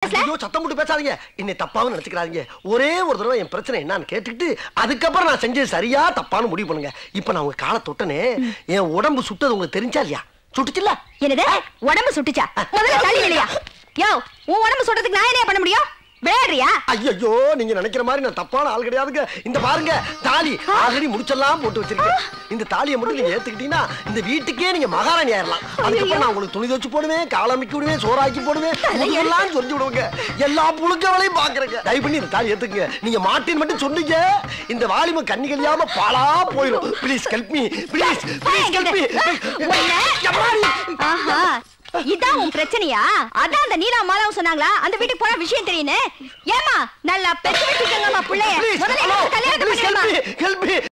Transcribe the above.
பேசல ஐயோ சத்தம் போட்டு பேசாதீங்க என்னை தப்பாவும் நினைச்சுக்கிறாதீங்க ஒரே ஒரு தடவை என் பிரச்சனை என்னன்னு கேட்டுக்கிட்டு அதுக்கப்புறம் நான் செஞ்சது சரியா தப்பான்னு முடிவு பண்ணுங்க இப்ப நான் உங்க காலை தொட்டனே என் உடம்பு சுட்டது உங்களுக்கு தெரிஞ்சா இல்லையா சுட்டுச்சுல்ல என்னது உடம்பு சுட்டுச்சா முதல்ல தள்ளி இல்லையா யோ உன் உடம்பு சுடுறதுக்கு நான் என்ன பண்ண முடியும் விளையாடுறியா ஐயோ நீங்க நினைக்கிற மாதிரி நான் தப்பான ஆள் கிடையாதுங்க இந்த பாருங்க தாலி ஆல்ரெடி முடிச்செல்லாம் போட்டு வச்சிருக்கேன் இந்த தாலியை மட்டும் நீங்க ஏத்துக்கிட்டீங்கன்னா இந்த வீட்டுக்கே நீங்க மகாராணி ஆயிரலாம் அதுக்கப்புறம் நான் உங்களுக்கு துணி துவச்சு போடுவேன் காலமிக்கி விடுவேன் சோறாக்கி போடுவேன் எல்லாம் சொல்லி விடுவேங்க எல்லா புழுக்க வேலையும் பாக்குறேங்க தயவு பண்ணி இந்த தாலி ஏத்துக்குங்க நீங்க மாட்டின்னு மட்டும் சொன்னீங்க இந்த வாலிம கண்ணி கழியாம பாலா போயிடும் please help me please please help me ஆஹா இதான் உன் பிரச்சனையா அதான் அந்த நீலா மாலாவும் சொன்னாங்களா அந்த வீட்டுக்கு போனா விஷயம் தெரியுன்னு ஏமா நல்லா பெத்து வச்சுக்கோங்கம்மா பிள்ளைய முதல்ல எனக்கு கல்யாணத்தை பண்ணிடுமா ஹெல்ப் மீ